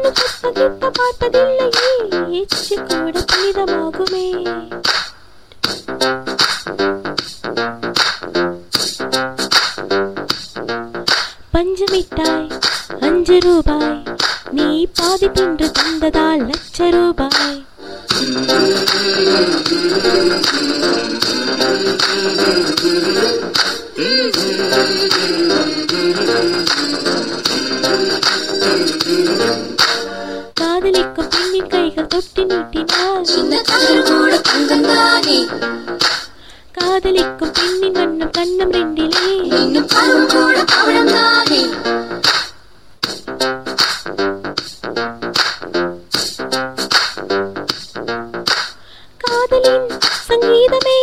இன்னும் புத்தகித்த பார்த்ததில்லையே எச்சு கூட புனிதமாகுமே பஞ்சு மிட்டாய் அஞ்சு ரூபாய் நீ பாதி தின்று தந்ததால் லட்ச ரூபாய் காதலிக்கும் பெண்ணின் கைகள் தொட்டு நீட்டினார் இந்த காதல் கூட தங்கம் தானே காதலிக்கும் பெண்ணின் வண்ணம் கண்ணம் ரெண்டிலே இன்னும் பருவம் கூட பவளம் தானே காதலின் சங்கீதமே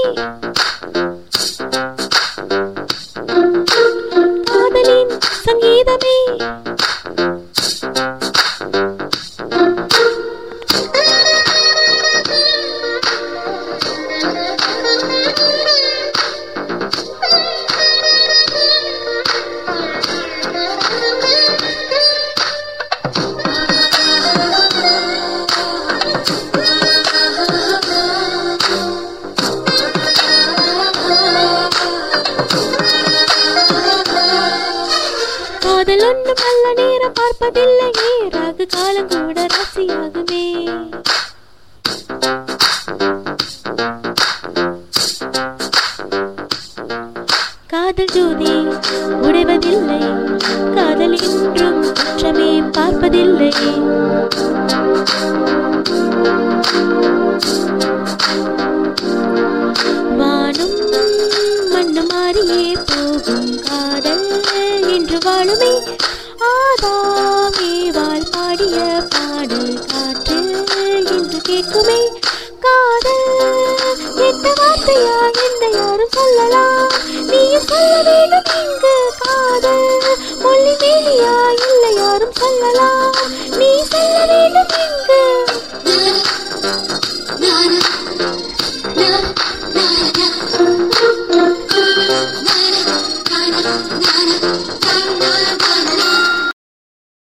காதலின் சங்கீதமே காதல் ஒன்றும் நல்ல நேரம் பார்ப்பதில்லையே ராகு காலம் கூட ராசியாகுமே காதல் ஜோதி உடைவதில்லை காதல் என்றும் குற்றமே பார்ப்பதில்லை வானும் மண்ணு மாறியே போகும் காதல் என்று வாழுமே ஆதாமே வாழ் பாடிய பாடல் காற்று என்று கேட்குமே காதல் எந்த வார்த்தையா என்ன யாரும் சொல்லலாம் நீயும் சொல்ல வேண்டும் இங்கு காதல் மொழி மேலியா இல்லை யாரும் சொல்லலாம் நீ சொல்ல வேண்டும்